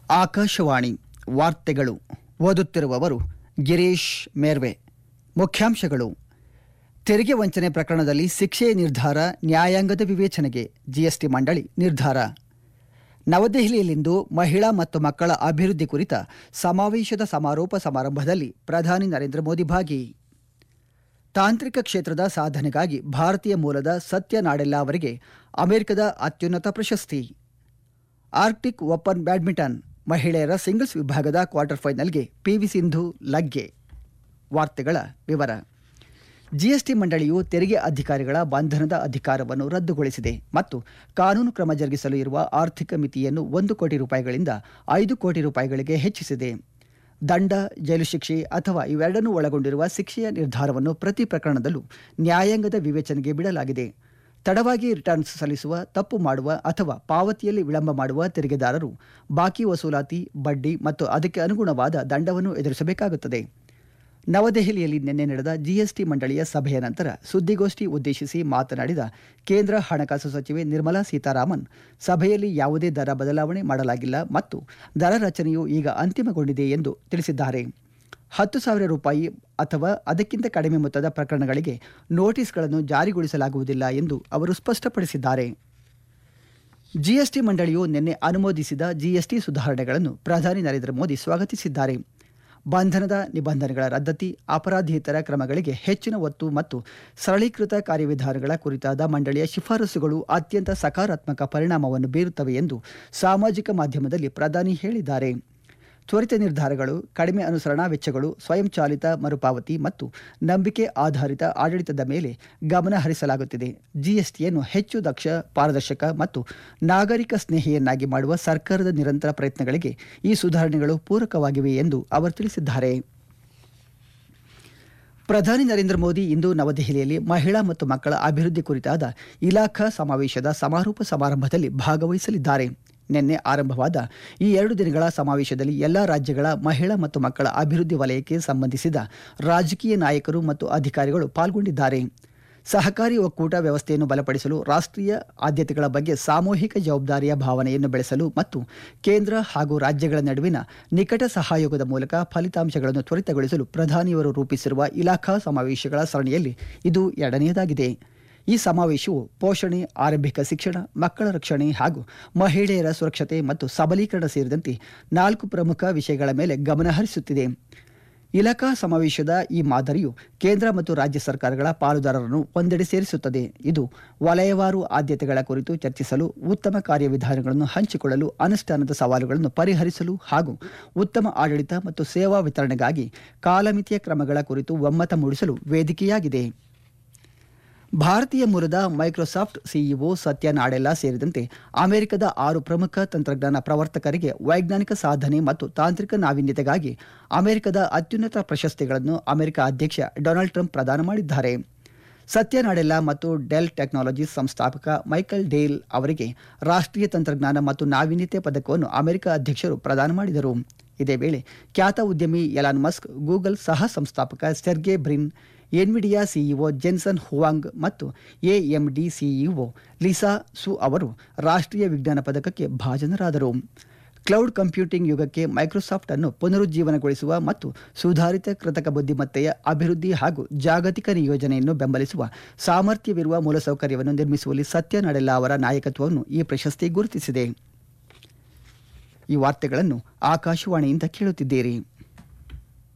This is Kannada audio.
ಆಕಾಶವಾಣಿ ವಾರ್ತೆಗಳು ಓದುತ್ತಿರುವವರು ಗಿರೀಶ್ ಮೇರ್ವೆ ಮುಖ್ಯಾಂಶಗಳು ತೆರಿಗೆ ವಂಚನೆ ಪ್ರಕರಣದಲ್ಲಿ ಶಿಕ್ಷೆ ನಿರ್ಧಾರ ನ್ಯಾಯಾಂಗದ ವಿವೇಚನೆಗೆ ಜಿಎಸ್ಟಿ ಮಂಡಳಿ ನಿರ್ಧಾರ ನವದೆಹಲಿಯಲ್ಲಿಂದು ಮಹಿಳಾ ಮತ್ತು ಮಕ್ಕಳ ಅಭಿವೃದ್ಧಿ ಕುರಿತ ಸಮಾವೇಶದ ಸಮಾರೋಪ ಸಮಾರಂಭದಲ್ಲಿ ಪ್ರಧಾನಿ ನರೇಂದ್ರ ಮೋದಿ ಭಾಗಿ ತಾಂತ್ರಿಕ ಕ್ಷೇತ್ರದ ಸಾಧನೆಗಾಗಿ ಭಾರತೀಯ ಮೂಲದ ಸತ್ಯ ನಾಡೆಲ್ಲ ಅವರಿಗೆ ಅಮೆರಿಕದ ಅತ್ಯುನ್ನತ ಪ್ರಶಸ್ತಿ ಆರ್ಕ್ಟಿಕ್ ಓಪನ್ ಬ್ಯಾಡ್ಮಿಂಟನ್ ಮಹಿಳೆಯರ ಸಿಂಗಲ್ಸ್ ವಿಭಾಗದ ಕ್ವಾರ್ಟರ್ ಫೈನಲ್ಗೆ ಪಿವಿ ಸಿಂಧು ಲಗ್ಗೆ ವಾರ್ತೆಗಳ ವಿವರ ಜಿಎಸ್ಟಿ ಮಂಡಳಿಯು ತೆರಿಗೆ ಅಧಿಕಾರಿಗಳ ಬಂಧನದ ಅಧಿಕಾರವನ್ನು ರದ್ದುಗೊಳಿಸಿದೆ ಮತ್ತು ಕಾನೂನು ಕ್ರಮ ಜರುಗಿಸಲು ಇರುವ ಆರ್ಥಿಕ ಮಿತಿಯನ್ನು ಒಂದು ಕೋಟಿ ರೂಪಾಯಿಗಳಿಂದ ಐದು ಕೋಟಿ ರೂಪಾಯಿಗಳಿಗೆ ಹೆಚ್ಚಿಸಿದೆ ದಂಡ ಜೈಲು ಶಿಕ್ಷೆ ಅಥವಾ ಇವೆರಡನ್ನೂ ಒಳಗೊಂಡಿರುವ ಶಿಕ್ಷೆಯ ನಿರ್ಧಾರವನ್ನು ಪ್ರತಿ ಪ್ರಕರಣದಲ್ಲೂ ನ್ಯಾಯಾಂಗದ ವಿವೇಚನೆಗೆ ಬಿಡಲಾಗಿದೆ ತಡವಾಗಿ ರಿಟರ್ನ್ಸ್ ಸಲ್ಲಿಸುವ ತಪ್ಪು ಮಾಡುವ ಅಥವಾ ಪಾವತಿಯಲ್ಲಿ ವಿಳಂಬ ಮಾಡುವ ತೆರಿಗೆದಾರರು ಬಾಕಿ ವಸೂಲಾತಿ ಬಡ್ಡಿ ಮತ್ತು ಅದಕ್ಕೆ ಅನುಗುಣವಾದ ದಂಡವನ್ನು ಎದುರಿಸಬೇಕಾಗುತ್ತದೆ ನವದೆಹಲಿಯಲ್ಲಿ ನಿನ್ನೆ ನಡೆದ ಜಿಎಸ್ಟಿ ಮಂಡಳಿಯ ಸಭೆಯ ನಂತರ ಸುದ್ದಿಗೋಷ್ಠಿ ಉದ್ದೇಶಿಸಿ ಮಾತನಾಡಿದ ಕೇಂದ್ರ ಹಣಕಾಸು ಸಚಿವೆ ನಿರ್ಮಲಾ ಸೀತಾರಾಮನ್ ಸಭೆಯಲ್ಲಿ ಯಾವುದೇ ದರ ಬದಲಾವಣೆ ಮಾಡಲಾಗಿಲ್ಲ ಮತ್ತು ದರ ರಚನೆಯು ಈಗ ಅಂತಿಮಗೊಂಡಿದೆ ಎಂದು ತಿಳಿಸಿದ್ದಾರೆ ಹತ್ತು ಸಾವಿರ ರೂಪಾಯಿ ಅಥವಾ ಅದಕ್ಕಿಂತ ಕಡಿಮೆ ಮೊತ್ತದ ಪ್ರಕರಣಗಳಿಗೆ ನೋಟಿಸ್ಗಳನ್ನು ಜಾರಿಗೊಳಿಸಲಾಗುವುದಿಲ್ಲ ಎಂದು ಅವರು ಸ್ಪಷ್ಟಪಡಿಸಿದ್ದಾರೆ ಜಿಎಸ್ಟಿ ಮಂಡಳಿಯು ನಿನ್ನೆ ಅನುಮೋದಿಸಿದ ಜಿಎಸ್ಟಿ ಸುಧಾರಣೆಗಳನ್ನು ಪ್ರಧಾನಿ ನರೇಂದ್ರ ಮೋದಿ ಸ್ವಾಗತಿಸಿದ್ದಾರೆ ಬಂಧನದ ನಿಬಂಧನೆಗಳ ರದ್ದತಿ ಅಪರಾಧೇತರ ಕ್ರಮಗಳಿಗೆ ಹೆಚ್ಚಿನ ಒತ್ತು ಮತ್ತು ಸರಳೀಕೃತ ಕಾರ್ಯವಿಧಾನಗಳ ಕುರಿತಾದ ಮಂಡಳಿಯ ಶಿಫಾರಸುಗಳು ಅತ್ಯಂತ ಸಕಾರಾತ್ಮಕ ಪರಿಣಾಮವನ್ನು ಬೀರುತ್ತವೆ ಎಂದು ಸಾಮಾಜಿಕ ಮಾಧ್ಯಮದಲ್ಲಿ ಪ್ರಧಾನಿ ಹೇಳಿದ್ದಾರೆ ತ್ವರಿತ ನಿರ್ಧಾರಗಳು ಕಡಿಮೆ ಅನುಸರಣಾ ವೆಚ್ಚಗಳು ಸ್ವಯಂಚಾಲಿತ ಮರುಪಾವತಿ ಮತ್ತು ನಂಬಿಕೆ ಆಧಾರಿತ ಆಡಳಿತದ ಮೇಲೆ ಗಮನ ಹರಿಸಲಾಗುತ್ತಿದೆ ಜಿಎಸ್ಟಿಯನ್ನು ಹೆಚ್ಚು ದಕ್ಷ ಪಾರದರ್ಶಕ ಮತ್ತು ನಾಗರಿಕ ಸ್ನೇಹಿಯನ್ನಾಗಿ ಮಾಡುವ ಸರ್ಕಾರದ ನಿರಂತರ ಪ್ರಯತ್ನಗಳಿಗೆ ಈ ಸುಧಾರಣೆಗಳು ಪೂರಕವಾಗಿವೆ ಎಂದು ಅವರು ತಿಳಿಸಿದ್ದಾರೆ ಪ್ರಧಾನಿ ನರೇಂದ್ರ ಮೋದಿ ಇಂದು ನವದೆಹಲಿಯಲ್ಲಿ ಮಹಿಳಾ ಮತ್ತು ಮಕ್ಕಳ ಅಭಿವೃದ್ಧಿ ಕುರಿತಾದ ಇಲಾಖಾ ಸಮಾವೇಶದ ಸಮಾರೋಪ ಸಮಾರಂಭದಲ್ಲಿ ಭಾಗವಹಿಸಲಿದ್ದಾರೆ ನಿನ್ನೆ ಆರಂಭವಾದ ಈ ಎರಡು ದಿನಗಳ ಸಮಾವೇಶದಲ್ಲಿ ಎಲ್ಲ ರಾಜ್ಯಗಳ ಮಹಿಳಾ ಮತ್ತು ಮಕ್ಕಳ ಅಭಿವೃದ್ಧಿ ವಲಯಕ್ಕೆ ಸಂಬಂಧಿಸಿದ ರಾಜಕೀಯ ನಾಯಕರು ಮತ್ತು ಅಧಿಕಾರಿಗಳು ಪಾಲ್ಗೊಂಡಿದ್ದಾರೆ ಸಹಕಾರಿ ಒಕ್ಕೂಟ ವ್ಯವಸ್ಥೆಯನ್ನು ಬಲಪಡಿಸಲು ರಾಷ್ಟ್ರೀಯ ಆದ್ಯತೆಗಳ ಬಗ್ಗೆ ಸಾಮೂಹಿಕ ಜವಾಬ್ದಾರಿಯ ಭಾವನೆಯನ್ನು ಬೆಳೆಸಲು ಮತ್ತು ಕೇಂದ್ರ ಹಾಗೂ ರಾಜ್ಯಗಳ ನಡುವಿನ ನಿಕಟ ಸಹಯೋಗದ ಮೂಲಕ ಫಲಿತಾಂಶಗಳನ್ನು ತ್ವರಿತಗೊಳಿಸಲು ಪ್ರಧಾನಿಯವರು ರೂಪಿಸಿರುವ ಇಲಾಖಾ ಸಮಾವೇಶಗಳ ಸರಣಿಯಲ್ಲಿ ಇದು ಎರಡನೆಯದಾಗಿದೆ ಈ ಸಮಾವೇಶವು ಪೋಷಣೆ ಆರಂಭಿಕ ಶಿಕ್ಷಣ ಮಕ್ಕಳ ರಕ್ಷಣೆ ಹಾಗೂ ಮಹಿಳೆಯರ ಸುರಕ್ಷತೆ ಮತ್ತು ಸಬಲೀಕರಣ ಸೇರಿದಂತೆ ನಾಲ್ಕು ಪ್ರಮುಖ ವಿಷಯಗಳ ಮೇಲೆ ಗಮನ ಹರಿಸುತ್ತಿದೆ ಇಲಾಖಾ ಸಮಾವೇಶದ ಈ ಮಾದರಿಯು ಕೇಂದ್ರ ಮತ್ತು ರಾಜ್ಯ ಸರ್ಕಾರಗಳ ಪಾಲುದಾರರನ್ನು ಒಂದೆಡೆ ಸೇರಿಸುತ್ತದೆ ಇದು ವಲಯವಾರು ಆದ್ಯತೆಗಳ ಕುರಿತು ಚರ್ಚಿಸಲು ಉತ್ತಮ ಕಾರ್ಯವಿಧಾನಗಳನ್ನು ಹಂಚಿಕೊಳ್ಳಲು ಅನುಷ್ಠಾನದ ಸವಾಲುಗಳನ್ನು ಪರಿಹರಿಸಲು ಹಾಗೂ ಉತ್ತಮ ಆಡಳಿತ ಮತ್ತು ಸೇವಾ ವಿತರಣೆಗಾಗಿ ಕಾಲಮಿತಿಯ ಕ್ರಮಗಳ ಕುರಿತು ಒಮ್ಮತ ಮೂಡಿಸಲು ವೇದಿಕೆಯಾಗಿದೆ ಭಾರತೀಯ ಮೂಲದ ಮೈಕ್ರೋಸಾಫ್ಟ್ ಸಿಇಒ ಸತ್ಯ ನಾಡೆಲ್ಲಾ ಸೇರಿದಂತೆ ಅಮೆರಿಕದ ಆರು ಪ್ರಮುಖ ತಂತ್ರಜ್ಞಾನ ಪ್ರವರ್ತಕರಿಗೆ ವೈಜ್ಞಾನಿಕ ಸಾಧನೆ ಮತ್ತು ತಾಂತ್ರಿಕ ನಾವೀನ್ಯತೆಗಾಗಿ ಅಮೆರಿಕದ ಅತ್ಯುನ್ನತ ಪ್ರಶಸ್ತಿಗಳನ್ನು ಅಮೆರಿಕ ಅಧ್ಯಕ್ಷ ಡೊನಾಲ್ಡ್ ಟ್ರಂಪ್ ಪ್ರದಾನ ಮಾಡಿದ್ದಾರೆ ಸತ್ಯ ನಾಡೆಲ್ಲಾ ಮತ್ತು ಡೆಲ್ ಟೆಕ್ನಾಲಜೀಸ್ ಸಂಸ್ಥಾಪಕ ಮೈಕಲ್ ಡೇಲ್ ಅವರಿಗೆ ರಾಷ್ಟ್ರೀಯ ತಂತ್ರಜ್ಞಾನ ಮತ್ತು ನಾವೀನ್ಯತೆ ಪದಕವನ್ನು ಅಮೆರಿಕ ಅಧ್ಯಕ್ಷರು ಪ್ರದಾನ ಮಾಡಿದರು ಇದೇ ವೇಳೆ ಖ್ಯಾತ ಉದ್ಯಮಿ ಎಲಾನ್ ಮಸ್ಕ್ ಗೂಗಲ್ ಸಹ ಸಂಸ್ಥಾಪಕ Sergey Brin Nvidia CEO Jensen Huang ಮತ್ತು ಎಎಂಡಿ ಸಿಇಒ ಲಿಸಾ ಸು ಅವರು ರಾಷ್ಟ್ರೀಯ ವಿಜ್ಞಾನ ಪದಕಕ್ಕೆ ಭಾಜನರಾದರು ಕ್ಲೌಡ್ ಕಂಪ್ಯೂಟಿಂಗ್ ಯುಗಕ್ಕೆ ಮೈಕ್ರೋಸಾಫ್ಟ್ ಅನ್ನು ಪುನರುಜ್ಜೀವನಗೊಳಿಸುವ ಮತ್ತು ಸುಧಾರಿತ ಕೃತಕ ಬುದ್ಧಿಮತ್ತೆಯ ಅಭಿವೃದ್ಧಿ ಹಾಗೂ ಜಾಗತಿಕ ನಿಯೋಜನೆಯನ್ನು ಬೆಂಬಲಿಸುವ ಸಾಮರ್ಥ್ಯವಿರುವ ಮೂಲಸೌಕರ್ಯವನ್ನು ನಿರ್ಮಿಸುವಲ್ಲಿ ಸತ್ಯ ನಡೆಲ್ಲ ಅವರ ನಾಯಕತ್ವವನ್ನು ಈ ಪ್ರಶಸ್ತಿ ಗುರುತಿಸಿದೆ ಈ ವಾರ್ತೆಗಳನ್ನು ಆಕಾಶವಾಣಿಯಿಂದ ಕೇಳುತ್ತಿದ್ದೀರಿ